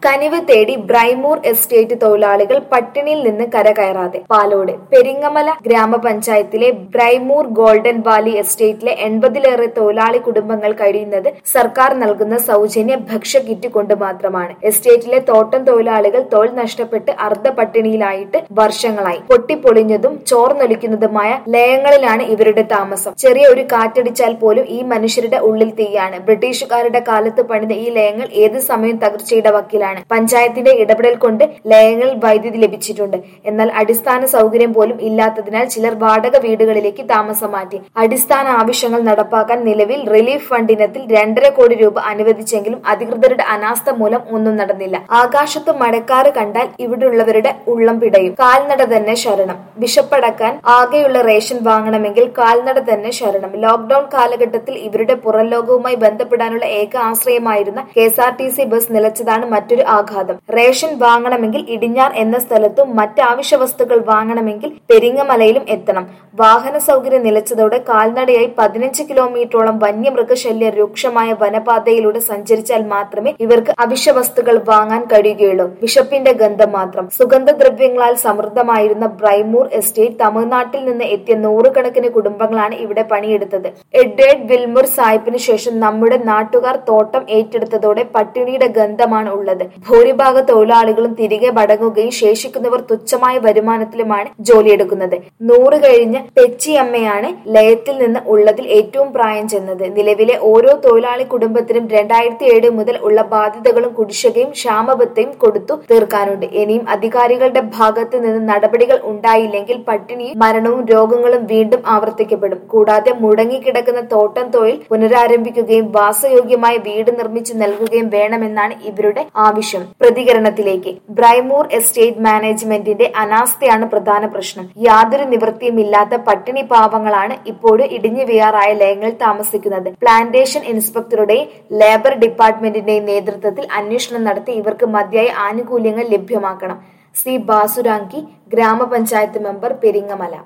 കനിവ് തേടി ബ്രൈമൂർ എസ്റ്റേറ്റ് തൊഴിലാളികൾ പട്ടിണിയിൽ നിന്ന് കരകയറാതെ പാലോട് പെരിങ്ങമല ഗ്രാമപഞ്ചായത്തിലെ ബ്രൈമൂർ ഗോൾഡൻ വാലി എസ്റ്റേറ്റിലെ എൺപതിലേറെ തൊഴിലാളി കുടുംബങ്ങൾ കഴിയുന്നത് സർക്കാർ നൽകുന്ന സൗജന്യ ഭക്ഷ്യ കിറ്റ് കൊണ്ട് മാത്രമാണ് എസ്റ്റേറ്റിലെ തോട്ടം തൊഴിലാളികൾ തൊഴിൽ നഷ്ടപ്പെട്ട് അർദ്ധ പട്ടിണിയിലായിട്ട് വർഷങ്ങളായി പൊട്ടിപ്പൊളിഞ്ഞതും ചോർന്നൊലിക്കുന്നതുമായ ലയങ്ങളിലാണ് ഇവരുടെ താമസം ചെറിയ ഒരു കാറ്റടിച്ചാൽ പോലും ഈ മനുഷ്യരുടെ ഉള്ളിൽ തീയാണ് ബ്രിട്ടീഷുകാരുടെ കാലത്ത് പണിത ഈ ലയങ്ങൾ ഏത് സമയം തകർച്ചയുടെ വക്കിലാണ് പഞ്ചായത്തിന്റെ ഇടപെടൽ കൊണ്ട് ലയങ്ങളിൽ വൈദ്യുതി ലഭിച്ചിട്ടുണ്ട് എന്നാൽ അടിസ്ഥാന സൗകര്യം പോലും ഇല്ലാത്തതിനാൽ ചിലർ വാടക വീടുകളിലേക്ക് താമസം മാറ്റി അടിസ്ഥാന ആവശ്യങ്ങൾ നടപ്പാക്കാൻ നിലവിൽ റിലീഫ് ഫണ്ടിനത്തിൽ രണ്ടര കോടി രൂപ അനുവദിച്ചെങ്കിലും അധികൃതരുടെ അനാസ്ഥ മൂലം ഒന്നും നടന്നില്ല ആകാശത്ത് മഴക്കാറ് കണ്ടാൽ ഇവിടെയുള്ളവരുടെ ഉള്ളം പിടയും കാൽനട തന്നെ ശരണം വിശപ്പടക്കാൻ ആകെയുള്ള റേഷൻ വാങ്ങണമെങ്കിൽ കാൽനട തന്നെ ശരണം ലോക്ഡൌൺ കാലഘട്ടത്തിൽ ഇവരുടെ പുറംലോകവുമായി ബന്ധപ്പെടാനുള്ള ഏക ആശ്രയമായിരുന്ന K S R T C bus നിലച്ചതാണ് മറ്റൊരു ആഘാതം റേഷൻ വാങ്ങണമെങ്കിൽ ഇടിഞ്ഞാർ എന്ന സ്ഥലത്തും മറ്റ് ആവശ്യ വസ്തുക്കൾ വാങ്ങണമെങ്കിൽ പെരിങ്ങമലയിലും എത്തണം വാഹന സൗകര്യം നിലച്ചതോടെ കാൽനടയായി പതിനഞ്ച് കിലോമീറ്ററോളം വന്യമൃഗശല്യ രൂക്ഷമായ വനപാതയിലൂടെ സഞ്ചരിച്ചാൽ മാത്രമേ ഇവർക്ക് അവശ്യ വസ്തുക്കൾ വാങ്ങാൻ കഴിയുകയുള്ളൂ വിശപ്പിന്റെ ഗന്ധം മാത്രം സുഗന്ധദ്രവ്യങ്ങളാൽ സമൃദ്ധമായിരുന്ന ബ്രൈമൂർ എസ്റ്റേറ്റ് തമിഴ്നാട്ടിൽ നിന്ന് എത്തിയ നൂറുകണക്കിന് കുടുംബങ്ങളാണ് ഇവിടെ പണിയെടുത്തത് എഡ്വേർഡ് വിൽമുർ സാഹിബിന് ശേഷം നമ്മുടെ നാട്ടുകാർ തോട്ടം ഏറ്റെടുത്തതോടെ പട്ടിണിയുടെ ഗന്ധമാണ് ഉള്ളത് ഭൂരിഭാഗ തൊഴിലാളികളും തിരികെ മടങ്ങുകയും ശേഷിക്കുന്നവർ തുച്ഛമായ വരുമാനത്തിലുമാണ് ജോലിയെടുക്കുന്നത് നൂറ് കഴിഞ്ഞ പെച്ചിയമ്മയാണ് ലയത്തിൽ നിന്ന് ഉള്ളതിൽ ഏറ്റവും പ്രായം ചെന്നത് നിലവിലെ ഓരോ തൊഴിലാളി കുടുംബത്തിനും രണ്ടായിരത്തി ഏഴ് മുതൽ ഉള്ള ബാധ്യതകളും കുടിശ്ശികയും ക്ഷാമബത്തെയും കൊടുത്തു തീർക്കാനുണ്ട് ഇനിയും അധികാരികളുടെ ഭാഗത്ത് നിന്ന് നടപടികൾ ഉണ്ടായില്ലെങ്കിൽ പട്ടിണിയും മരണവും രോഗങ്ങളും വീണ്ടും ആവർത്തിക്കപ്പെടും കൂടാതെ മുടങ്ങിക്കിടക്കുന്ന തോട്ടം തൊഴിൽ പുനരാരംഭിക്കുകയും വാസയോഗ്യമായ വീട് നിർമ്മിച്ചു നൽകുകയും വേണമെന്നാണ് ഇവരുടെ ആവശ്യം പ്രതികരണത്തിലേക്ക് ബ്രൈമൂർ എസ്റ്റേറ്റ് മാനേജ്മെന്റിന്റെ അനാസ്ഥയാണ് പ്രധാന പ്രശ്നം യാതൊരു നിവൃത്തിയുമില്ലാത്ത പട്ടിണി പാവങ്ങളാണ് ഇപ്പോഴും ഇടിഞ്ഞു വീഴാറായ ലയങ്ങളിൽ താമസിക്കുന്നത് പ്ലാന്റേഷൻ ഇൻസ്പെക്ടറുടെയും ലേബർ ഡിപ്പാർട്ട്മെന്റിന്റെയും നേതൃത്വത്തിൽ അന്വേഷണം നടത്തി ഇവർക്ക് മതിയായ ആനുകൂല്യങ്ങൾ ലഭ്യമാക്കണം സി ബാസുരാങ്കി ഗ്രാമപഞ്ചായത്ത് മെമ്പർ പെരിങ്ങമല